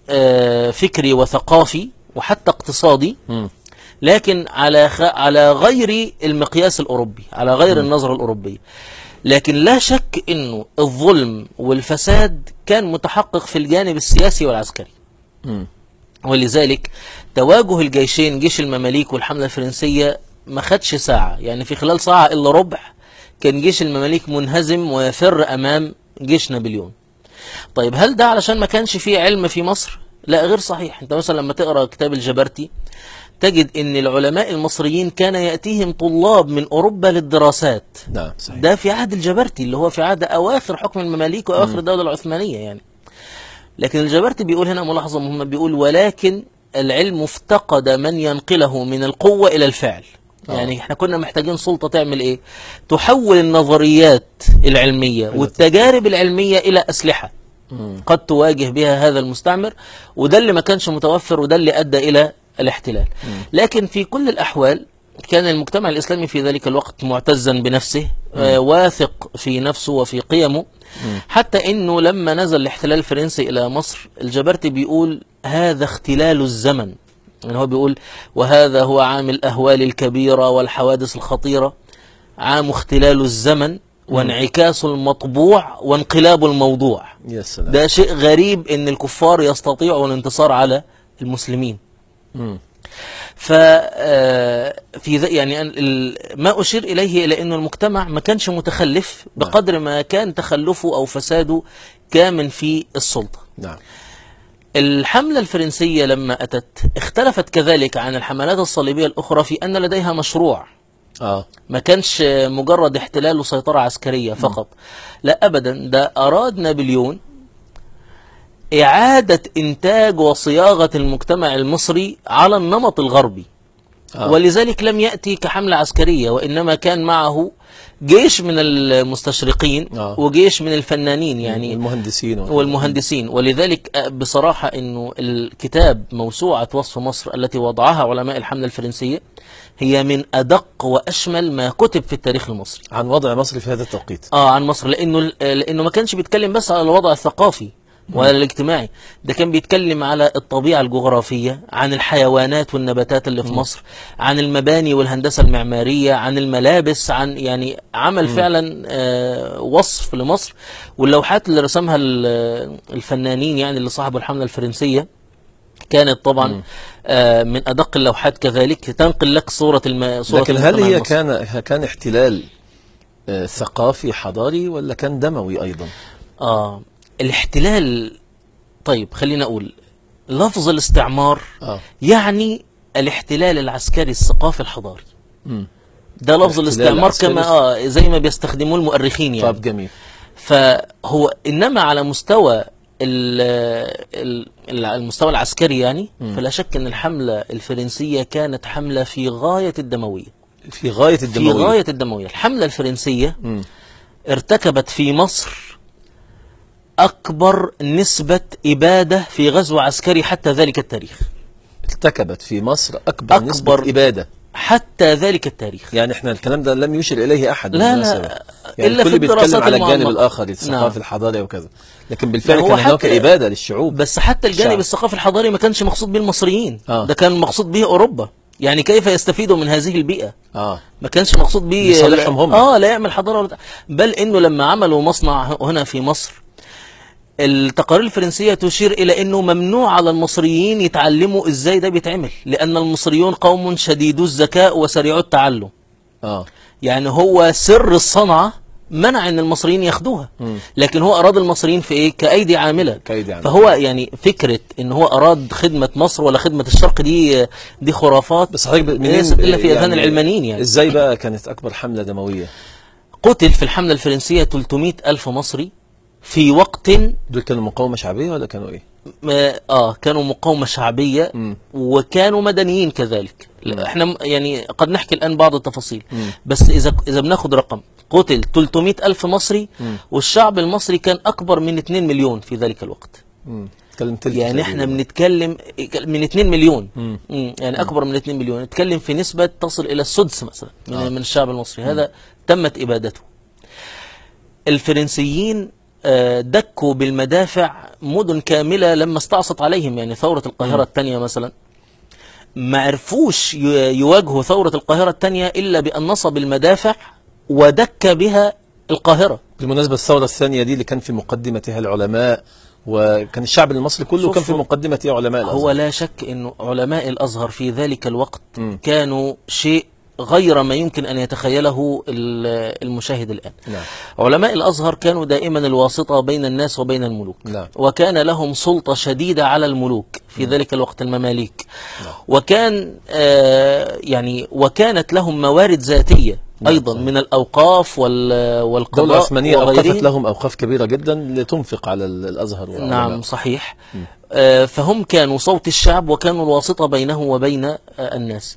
آه، فكري وثقافي وحتى اقتصادي مم. لكن على خ... على غير المقياس الاوروبي على غير النظره الاوروبيه لكن لا شك انه الظلم والفساد كان متحقق في الجانب السياسي والعسكري مم. ولذلك تواجه الجيشين جيش المماليك والحمله الفرنسيه ما خدش ساعه يعني في خلال ساعه الا ربع كان جيش المماليك منهزم ويفر امام جيش نابليون طيب هل ده علشان ما كانش فيه علم في مصر لا غير صحيح انت مثلا لما تقرا كتاب الجبرتي تجد ان العلماء المصريين كان ياتيهم طلاب من اوروبا للدراسات نعم صحيح ده في عهد الجبرتي اللي هو في عهد اواخر حكم المماليك واواخر الدوله العثمانيه يعني لكن الجبرتي بيقول هنا ملاحظه مهمه بيقول ولكن العلم افتقد من ينقله من القوه الى الفعل يعني احنا كنا محتاجين سلطه تعمل ايه تحول النظريات العلميه والتجارب العلميه الى اسلحه قد تواجه بها هذا المستعمر وده اللي ما كانش متوفر وده اللي ادى الى الاحتلال لكن في كل الاحوال كان المجتمع الاسلامي في ذلك الوقت معتزا بنفسه آه واثق في نفسه وفي قيمه حتى انه لما نزل الاحتلال الفرنسي الى مصر الجبرتي بيقول هذا اختلال الزمن يعني هو بيقول وهذا هو عام الاهوال الكبيره والحوادث الخطيره عام اختلال الزمن وانعكاس المطبوع وانقلاب الموضوع يا سلام ده شيء غريب ان الكفار يستطيعوا الانتصار على المسلمين مم. ف آه، في ذا يعني أن ال- ما اشير اليه الى انه المجتمع ما كانش متخلف بقدر ما كان تخلفه او فساده كامن في السلطه نعم الحملة الفرنسية لما أتت اختلفت كذلك عن الحملات الصليبية الأخرى في أن لديها مشروع اه ما كانش مجرد احتلال وسيطرة عسكرية فقط لا أبدا ده أراد نابليون إعادة إنتاج وصياغة المجتمع المصري على النمط الغربي آه. ولذلك لم يأتي كحملة عسكرية وإنما كان معه جيش من المستشرقين آه. وجيش من الفنانين يعني المهندسين و- والمهندسين ولذلك آه، بصراحة أنه الكتاب موسوعة وصف مصر التي وضعها علماء الحملة الفرنسية هي من أدق وأشمل ما كتب في التاريخ المصري عن وضع مصر في هذا التوقيت اه عن مصر لانه لانه ما كانش بيتكلم بس على الوضع الثقافي ولا الاجتماعي ده كان بيتكلم على الطبيعة الجغرافية عن الحيوانات والنباتات اللي في مصر عن المباني والهندسة المعمارية عن الملابس عن يعني عمل فعلا آه وصف لمصر واللوحات اللي رسمها ال- الفنانين يعني اللي صاحبوا الحملة الفرنسية كانت طبعا آه من أدق اللوحات كذلك تنقل لك صورة الم... صورة لكن هل المجتمع هي المصري. كان كان احتلال آه، ثقافي حضاري ولا كان دموي ايضا؟ آه الاحتلال طيب خلينا أقول لفظ الاستعمار اه يعني الاحتلال العسكري الثقافي الحضاري مم. ده لفظ الاحتلال الاستعمار العسكري كما اه زي ما بيستخدموه المؤرخين يعني طب جميل فهو انما على مستوى ال- ال- المستوى العسكري يعني فلا شك ان الحمله الفرنسيه كانت حمله في غايه الدمويه في غايه في الدمويه غايه الدمويه الحمله الفرنسيه مم. ارتكبت في مصر أكبر نسبة إبادة في غزو عسكري حتى ذلك التاريخ ارتكبت في مصر أكبر, أكبر نسبة إبادة حتى ذلك التاريخ يعني احنا الكلام ده لم يشر إليه أحد لا، لا، بالمناسبة. يعني إلا الكل في بيتكلم الدراسات على الجانب المعمقة. الآخر نعم. الثقافي الحضاري وكذا لكن بالفعل هو كان هناك حتى- إبادة للشعوب بس حتى الجانب شعب. الثقافي الحضاري ما كانش مقصود به المصريين آه. ده كان مقصود به أوروبا يعني كيف يستفيدوا من هذه البيئة آه ما كانش مقصود به لصالحهم هم. اه لا يعمل حضاره ولا بل انه لما عملوا مصنع هنا في مصر التقارير الفرنسيه تشير الى انه ممنوع على المصريين يتعلموا ازاي ده بيتعمل لان المصريون قوم شديدو الذكاء وسريعو التعلم آه يعني هو سر الصنعه منع ان المصريين ياخدوها لكن هو اراد المصريين في ايه كايدي عامله كأيدي عاملة. فهو يعني فكره ان هو اراد خدمه مصر ولا خدمه الشرق دي دي خرافات بس حضرتك منين ليست الا في اذهان العلمانيين يعني ازاي بقى كانت أكبر حملة دموية قتل في الحملة الفرنسية 300 ألف مصري في وقت دول كانوا مقاومة شعبية ولا كانوا إيه ما آه كانوا مقاومة شعبية مم. وكانوا مدنيين كذلك لا، احنا م- يعني قد نحكي الآن بعض التفاصيل مم. بس إذا إذا بناخد رقم قتل 300 ألف مصري والشعب المصري كان أكبر من 2 مليون في ذلك الوقت مم. تكلم تلت يعني احنا تقريباً. بنتكلم من 2 مليون مم. مم. يعني اكبر من 2 مليون نتكلم في نسبه تصل الى السدس مثلا من, آه. من الشعب المصري هذا تمت ابادته الفرنسيين آه، دكوا بالمدافع مدن كامله لما استعصت عليهم يعني ثوره القاهره الثانيه مثلا ما عرفوش ي- يواجهوا ثوره القاهره الثانيه الا بان نصب المدافع ودك بها القاهره بالمناسبة الثورة الثانية دي اللي كان في مقدمتها العلماء وكان الشعب المصري كله شوف، كان في مقدمتها علماء الأزهر. هو لا شك انه علماء الازهر في ذلك الوقت مم. كانوا شيء غير ما يمكن ان يتخيله ال- المشاهد الان. نعم. علماء الازهر كانوا دائما الواسطه بين الناس وبين الملوك. نعم. وكان لهم سلطه شديده على الملوك في ذلك الوقت المماليك. نعم. وكان آه يعني وكانت لهم موارد ذاتيه نعم، ايضا صحيح. من الاوقاف وال- والقضاء الدولة العثمانية وغيره. أوقفت لهم أوقاف كبيرة جدا لتنفق على ال- الأزهر وعلماء. نعم صحيح آه، فهم كانوا صوت الشعب وكانوا الواسطة بينه وبين آه، الناس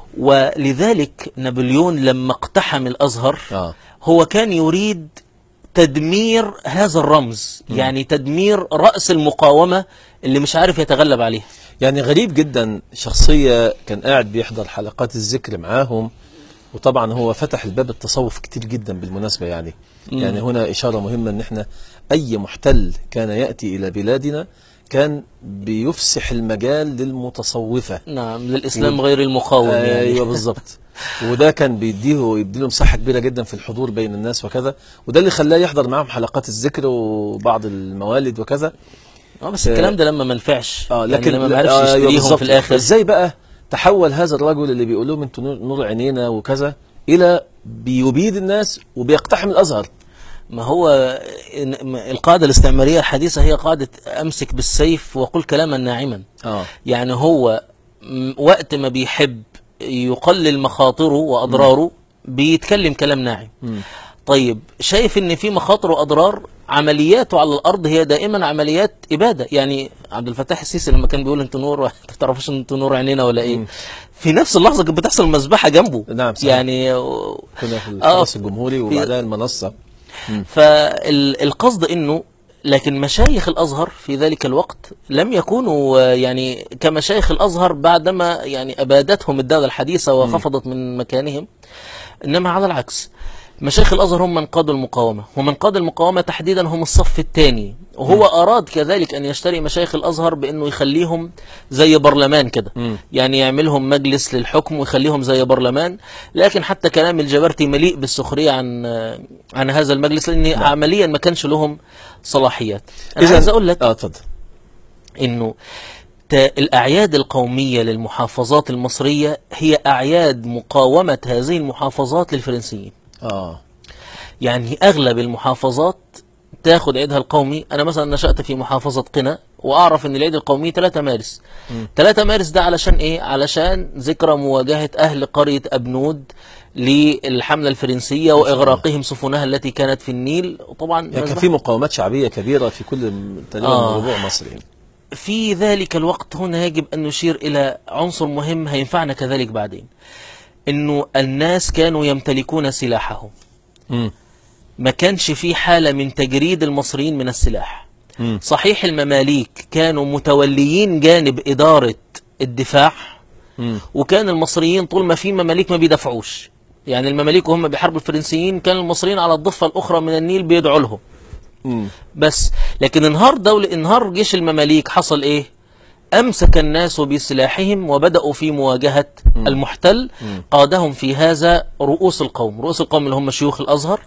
ولذلك نابليون لما اقتحم الأزهر آه. هو كان يريد تدمير هذا الرمز يعني تدمير رأس المقاومة اللي مش عارف يتغلب عليها يعني غريب جدا شخصية كان قاعد بيحضر حلقات الذكر معاهم وطبعا هو فتح الباب التصوف كتير جدا بالمناسبة يعني يعني هنا إشارة مهمة أن احنا أي محتل كان يأتي إلى بلادنا كان بيفسح المجال للمتصوفة نعم للإسلام غير المقاوم يعني ايوه بالظبط وده كان بيديه يديله مساحه كبيره جدا في الحضور بين الناس وكذا وده اللي خلاه يحضر معاهم حلقات الذكر وبعض الموالد وكذا آه، بس الكلام ده لما ما نفعش اه لكن يعني لما ما عرفش أيوة يشتريهم بالظبط. في الآخر ازاي بقى تحول هذا الرجل اللي بيقول لهم انتوا نور- نور عينينا وكذا الى بيبيد الناس وبيقتحم الازهر ما هو إن- ما- القاعدة الاستعمارية الحديثة هي قاعدة أمسك بالسيف وقل كلاما ناعما اه يعني هو م- وقت ما بيحب يقلل مخاطره وأضراره بيتكلم كلام ناعم طيب شايف ان في مخاطر واضرار عملياته على الارض هي دائما عمليات اباده يعني عبد الفتاح السيسي لما كان بيقول انتوا نور انتوا تعرفوش ان انتوا نور عينينا ولا ايه في نفس اللحظه كانت بتحصل مذبحه جنبه نعم، صحيح. يعني كنا في آه، الحرس الجمهوري وبعدها المنصه فالقصد انه لكن مشايخ الازهر في ذلك الوقت لم يكونوا آه، يعني كمشايخ الازهر بعدما يعني ابادتهم الدوله الحديثه وخفضت من مكانهم انما على العكس مشايخ الازهر هم من قادوا المقاومه ومن قاد المقاومه تحديدا هم الصف الثاني وهو اراد كذلك ان يشتري مشايخ الازهر بانه يخليهم زي برلمان كده يعني يعملهم مجلس للحكم ويخليهم زي برلمان لكن حتى كلام الجبرتي مليء بالسخريه عن عن هذا المجلس لان عمليا ما كانش لهم صلاحيات انا إذن- عايز اقول لك اه اتفضل انه ت- الاعياد القوميه للمحافظات المصريه هي اعياد مقاومه هذه المحافظات للفرنسيين اه يعني اغلب المحافظات تاخد عيدها القومي انا مثلا نشأت في محافظة قنا واعرف ان العيد القومي 3 مارس 3 مارس ده علشان ايه علشان ذكرى مواجهة اهل قرية ابنود للحملة الفرنسية واغراقهم سفنها التي كانت في النيل وطبعا يعني كان مذبحة في مقاومات شعبيه كبيره في كل م- تقريبا آه. ربوع مصر يعني. في ذلك الوقت هنا يجب أن نشير إلى عنصر مهم هينفعنا كذلك بعدين إنه الناس كانوا يمتلكون سلاحهم مم. ما كانش في حالة من تجريد المصريين من السلاح مم. صحيح المماليك كانوا متوليين جانب إدارة الدفاع مم. وكان المصريين طول ما في مماليك ما بيدافعوش يعني المماليك وهم بيحاربوا الفرنسيين كان المصريين على الضفة الأخرى من النيل بيدعوا لهم مم. بس لكن انهار دولة انهار جيش المماليك حصل ايه امسك الناس بسلاحهم وبداوا في مواجهه المحتل قادهم في هذا رؤوس القوم رؤوس القوم اللي هم شيوخ الازهر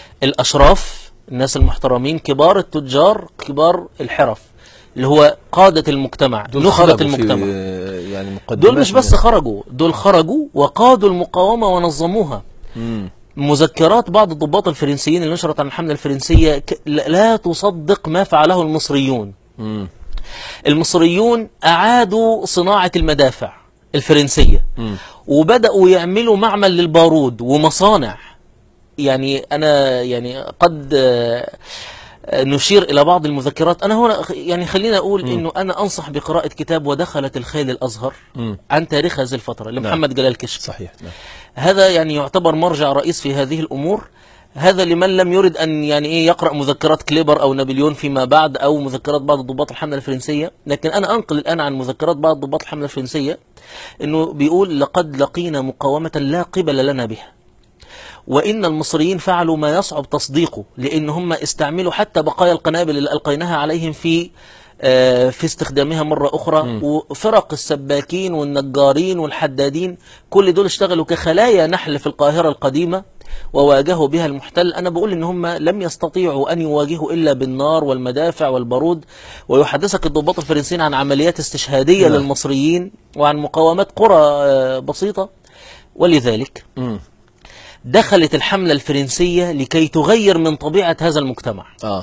الاشراف الناس المحترمين كبار التجار كبار الحرف اللي هو قاده المجتمع دول نخبه خرجوا المجتمع في يعني مقدمات دول مش بس من- خرجوا دول خرجوا وقادوا المقاومه ونظموها مم. مذكرات بعض الضباط الفرنسيين اللي نشرت عن الحملة الفرنسية ك- لا لا تصدق ما فعله المصريون مم. المصريون أعادوا صناعة المدافع الفرنسية مم. وبدأوا يعملوا معمل للبارود ومصانع يعني أنا يعني قد آه، آه، نشير إلى بعض المذكرات أنا هنا خ- يعني خلينا أقول إنه أنا أنصح بقراءة كتاب ودخلت الخيل الأزهر مم. عن تاريخ هذه الفترة لمحمد جلال كشك صحيح نعم. هذا يعني يعتبر مرجع رئيس في هذه الأمور هذا لمن لم يرد أن يعني إيه يقرأ مذكرات كليبر أو نابليون فيما بعد أو مذكرات بعض ضباط الحملة الفرنسية لكن أنا أنقل الآن عن مذكرات بعض ضباط الحملة الفرنسية أنه بيقول لقد لقينا مقاومة لا قبل لنا بها وإن المصريين فعلوا ما يصعب تصديقه لأن هم استعملوا حتى بقايا القنابل اللي ألقيناها عليهم في آه، في استخدامها مرة أخرى وفرق السباكين والنجارين والحدادين كل دول اشتغلوا كخلايا نحل في القاهرة القديمة وواجهوا بها المحتل أنا بقول إن هم لم يستطيعوا أن يواجهوا إلا بالنار والمدافع والبارود ويحدثك الضباط الفرنسيين عن عمليات استشهادية نعم. للمصريين وعن مقاومات قرى آه، بسيطة ولذلك مم. دخلت الحملة الفرنسية لكي تغير من طبيعة هذا المجتمع اه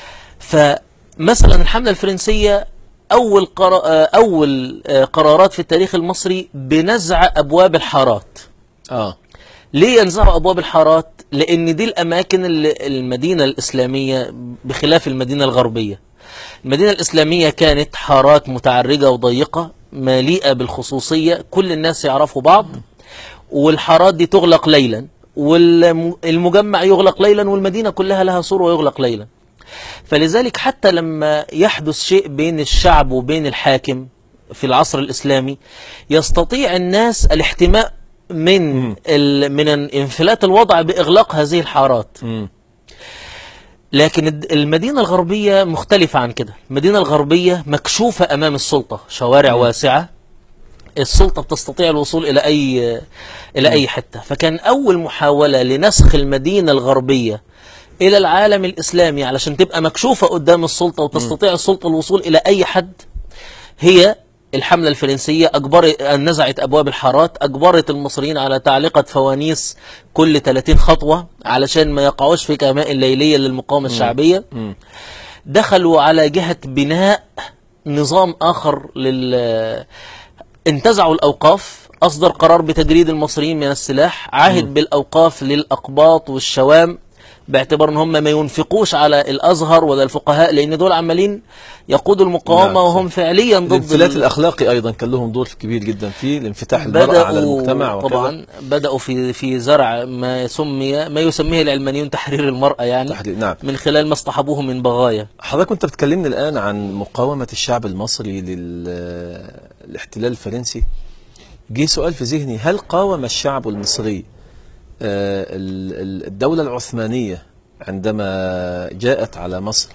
فمثلا الحملة الفرنسية أول, قرا... آه، أول آه، قرارات في التاريخ المصري بنزع أبواب الحارات اه ليه ينزعوا أبواب الحارات؟ لأن دي الأماكن اللي المدينة الإسلامية بخلاف المدينة الغربية المدينة الإسلامية كانت حارات متعرجة وضيقة مليئة بالخصوصية كل الناس يعرفوا بعض والحارات دي تغلق ليلا والمجمع يغلق ليلا والمدينة كلها لها سور ويغلق ليلا فلذلك حتى لما يحدث شيء بين الشعب وبين الحاكم في العصر الإسلامي يستطيع الناس الاحتماء من ال... من انفلات الوضع بإغلاق هذه الحارات مم. لكن الد- المدينة الغربية مختلفة عن كده المدينة الغربية مكشوفة أمام السلطة شوارع واسعة السلطة بتستطيع الوصول إلى أي إلى أي حتة فكان أول محاولة لنسخ المدينة الغربية إلى العالم الإسلامي علشان تبقى مكشوفة قدام السلطة وتستطيع السلطة الوصول إلى أي حد هي الحملة الفرنسية أجبر أن نزعت أبواب الحارات أجبرت المصريين على تعليقة فوانيس كل 30 خطوة علشان ما يقعوش في كماء الليلية للمقاومة الشعبية مم. دخلوا على جهة بناء نظام آخر لل انتزعوا الأوقاف أصدر قرار بتجريد المصريين من السلاح عهد بالأوقاف للأقباط والشوام باعتبار ان هم ما ينفقوش على الازهر ولا الفقهاء لان دول عمالين يقودوا المقاومه نعم، وهم فعليا ضد الانفلات ال- الاخلاقي ايضا كان لهم دور كبير جدا في الانفتاح المرأة على المجتمع وكذا. طبعا بداوا في في زرع ما سمي ما يسميه العلمانيون تحرير المراه يعني تحرير- نعم. من خلال ما اصطحبوه من بغايا حضرتك كنت بتكلمني الآن عن مقاومة الشعب المصري للاحتلال الفرنسي جه سؤال في ذهني هل قاوم الشعب المصري آه، ال- ال- الدولة العثمانية عندما جاءت على مصر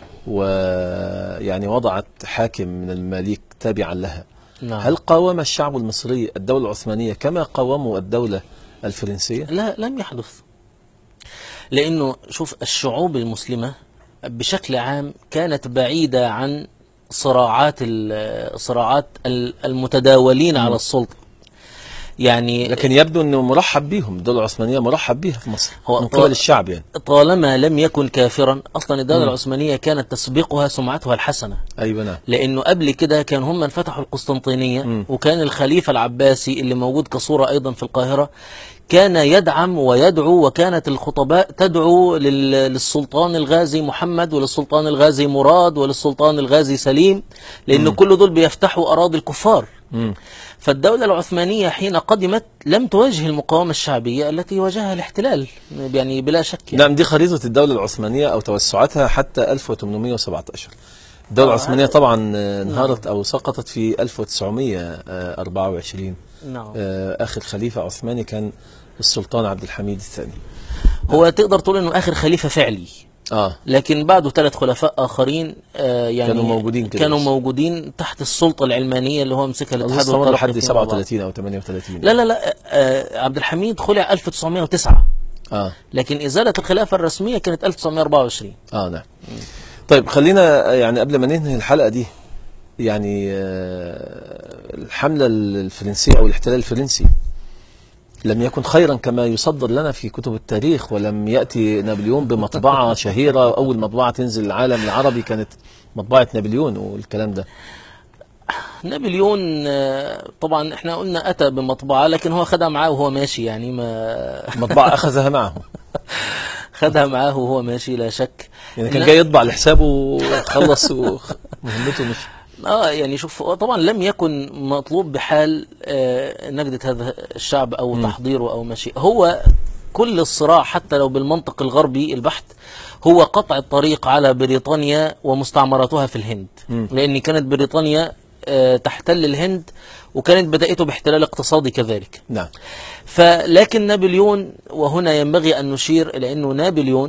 ويعني وضعت حاكم من المماليك تابعا لها نعم. هل قاوم الشعب المصري الدولة العثمانية كما قاوموا الدولة الفرنسية؟ لا لم يحدث لانه شوف الشعوب المسلمه بشكل عام كانت بعيده عن صراعات ال- صراعات ال- المتداولين على السلطه يعني لكن يبدو انه مرحب بيهم الدولة العثمانية مرحب بيها في مصر هو من طا- قبل الشعب يعني طالما لم يكن كافرا اصلا الدوله العثمانيه كانت تسبقها سمعتها الحسنه ايوه نعم لانه قبل كده كان هم من فتحوا القسطنطينيه مم. وكان الخليفه العباسي اللي موجود كصوره ايضا في القاهره كان يدعم ويدعو وكانت الخطباء تدعو لل- للسلطان الغازي محمد وللسلطان الغازي مراد وللسلطان الغازي سليم لان كل دول بيفتحوا اراضي الكفار مم. فالدولة العثمانية حين قدمت لم تواجه المقاومة الشعبية التي واجهها الاحتلال يعني بلا شك يعني. نعم دي خريطة الدولة العثمانية أو توسعاتها حتى 1817 الدولة آه، العثمانية هذا- طبعا آه، انهارت أو سقطت في 1924 نعم آه، آخر خليفة عثماني كان السلطان عبد الحميد الثاني هو تقدر تقول انه اخر خليفة فعلي اه لكن بعده ثلاث خلفاء اخرين آه يعني كانوا موجودين كده كانوا بس. موجودين تحت السلطة العلمانية اللي هو مسكها الاتحاد استمر والترقي لحد فيما بعد. 37 أو 38 لا لا لا آه عبد الحميد خلع 1909 اه لكن إزالة الخلافة الرسمية كانت 1924 اه نعم طيب خلينا يعني قبل ما ننهي الحلقة دي يعني آه، الحملة الفرنسية أو الاحتلال الفرنسي لم يكن خيرا كما يصدر لنا في كتب التاريخ ولم يأتي نابليون بمطبعة شهيرة أول مطبعة تنزل العالم العربي كانت مطبعة نابليون والكلام ده نابليون آه، طبعا احنا قلنا أتى بمطبعة لكن هو خدها معاه وهو ماشي يعني ما مطبعة أخذها معه خدها معاه وهو ماشي لا شك يعني كان لا. جاي يطبع لحسابه وخلص وخ- مهمته مش اه يعني شوف هو طبعا لم يكن مطلوب بحال آه، نجدة هذا الشعب او تحضيره او ما شيء هو كل الصراع حتى لو بالمنطق الغربي البحت هو قطع الطريق على بريطانيا ومستعمراتها في الهند لان كانت بريطانيا آه، تحتل الهند وكانت بدأته باحتلال اقتصادي كذلك نعم فلكن نابليون وهنا ينبغي أن نشير إلى أنه نابليون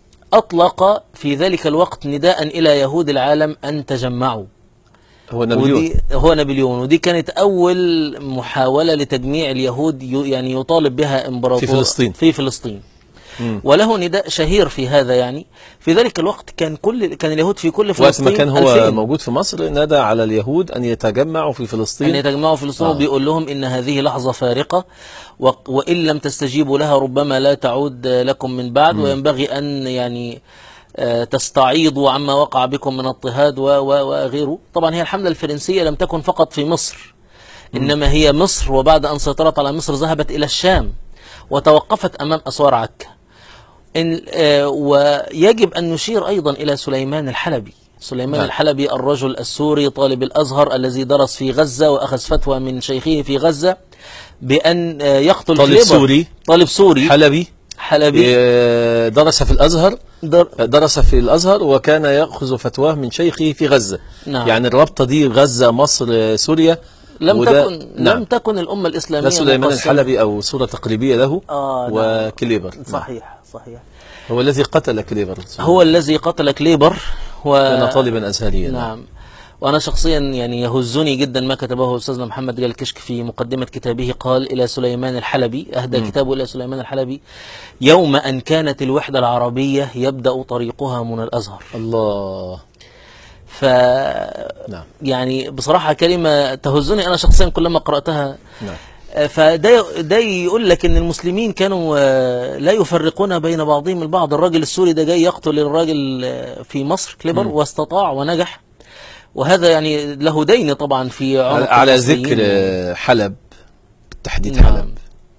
أطلق في ذلك الوقت نداء إلى يهود العالم أن تجمعوا هو نابليون ودي هو نابليون ودي كانت أول محاولة لتجميع اليهود ي- يعني يطالب بها إمبراطور في فلسطين. في فلسطين مم. وله نداء شهير في هذا يعني في ذلك الوقت كان كل كان اليهود في كل وقت فلسطين ما كان هو 2000. موجود في مصر نادى على اليهود أن يتجمعوا في أن فلسطين يتجمعوا في فلسطين آه. وبيقول لهم إن هذه لحظة فارقة و- وإن لم تستجيبوا لها ربما لا تعود لكم من بعد وينبغي أن يعني آه، تستعيضوا عما وقع بكم من اضطهاد و- و- وغيره طبعا هي الحملة الفرنسية لم تكن فقط في مصر إنما هي مصر وبعد أن سيطرت على مصر ذهبت إلى الشام وتوقفت أمام أسوار عكا إن آه، ويجب أن نشير أيضا إلى سليمان الحلبي سليمان نعم. الحلبي الرجل السوري طالب الأزهر الذي درس في غزة وأخذ فتوى من شيخه في غزة بأن آه، يقتل طالب كليبر. سوري. طالب سوري حلبي حلبي آه، درس في الأزهر در... درس في الأزهر وكان يأخذ فتواه من شيخه في غزة نعم. يعني الرابطة دي غزة مصر آه، سوريا لم وده- تكن نعم لم تكن الأمة الإسلامية ده سليمان مقسمة. الحلبي أو صورة تقريبية له آه، نعم. وكليبر نعم. صحيح صحيح هو الذي قتل كليبر هو الذي قتل كليبر و... كان طالبا أزهريا نعم وأنا شخصيا يعني يهزني جدا ما كتبه أستاذنا محمد جلال كشك في مقدمة كتابه قال إلى سليمان الحلبي أهدى كتابه إلى سليمان الحلبي يوم أن كانت الوحدة العربية يبدأ طريقها من الأزهر الله ف نعم يعني بصراحة كلمة تهزني أنا شخصيا كلما قرأتها نعم فده ده يقول لك ان المسلمين كانوا آه، لا يفرقون بين بعضهم البعض الراجل السوري ده جاي يقتل الراجل آه، في مصر كليبر واستطاع ونجح وهذا يعني له دين طبعا في على, عنق على المصريين. ذكر آه، حلب بالتحديد نعم. حلب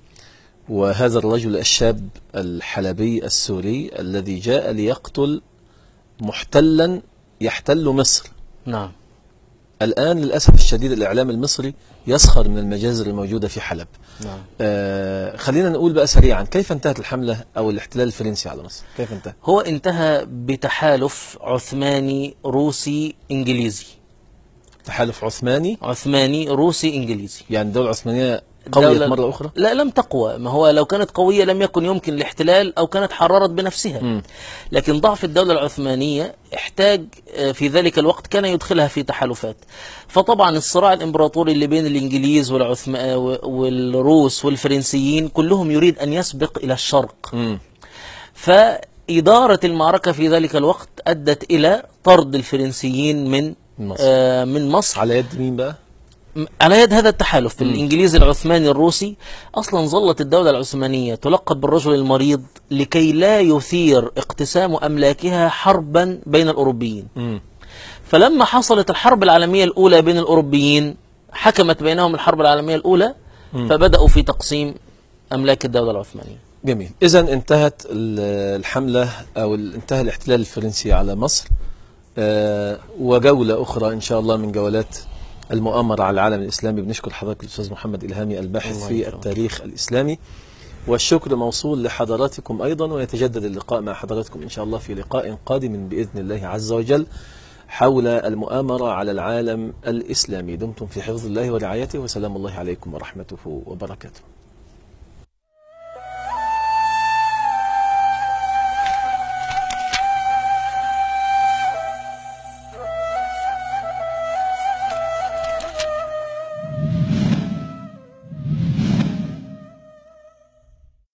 وهذا الرجل الشاب الحلبي السوري الذي جاء ليقتل محتلا يحتل مصر نعم الآن للأسف الشديد الإعلام المصري يسخر من المجازر الموجودة في حلب نعم آه خلينا نقول بقى سريعا كيف انتهت الحملة أو الاحتلال الفرنسي على مصر كيف انتهى هو انتهى بتحالف عثماني روسي انجليزي تحالف عثماني عثماني روسي انجليزي يعني الدولة العثمانية قويت دولة- مرة أخرى لا لم تقوى ما هو لو كانت قوية لم يكن يمكن الاحتلال أو كانت حررت بنفسها مم. لكن ضعف الدولة العثمانية احتاج آه، في ذلك الوقت كان يدخلها في تحالفات فطبعا الصراع الإمبراطوري اللي بين الإنجليز والعثم... آه، والروس والفرنسيين كلهم يريد أن يسبق إلى الشرق مم. فإدارة المعركة في ذلك الوقت أدت إلى طرد الفرنسيين من مصر. آه، من مصر على يد مين بقى على يد هذا التحالف الانجليزي العثماني الروسي اصلا ظلت الدوله العثمانيه تلقب بالرجل المريض لكي لا يثير اقتسام املاكها حربا بين الاوروبيين مم. فلما حصلت الحرب العالميه الاولى بين الاوروبيين حكمت بينهم الحرب العالميه الاولى فبداوا في تقسيم املاك الدوله العثمانيه جميل إذا انتهت ال- الحملة أو ال- انتهى الاحتلال الفرنسي على مصر آه، وجولة أخرى إن شاء الله من جولات المؤامرة على العالم الإسلامي بنشكر حضرتك الأستاذ محمد إلهامي الباحث الله في يكرمك. التاريخ الإسلامي والشكر موصول لحضراتكم أيضا ويتجدد اللقاء مع حضراتكم إن شاء الله في لقاء قادم بإذن الله عز وجل حول المؤامرة على العالم الإسلامي دمتم في حفظ الله ورعايته وسلام الله عليكم ورحمته وبركاته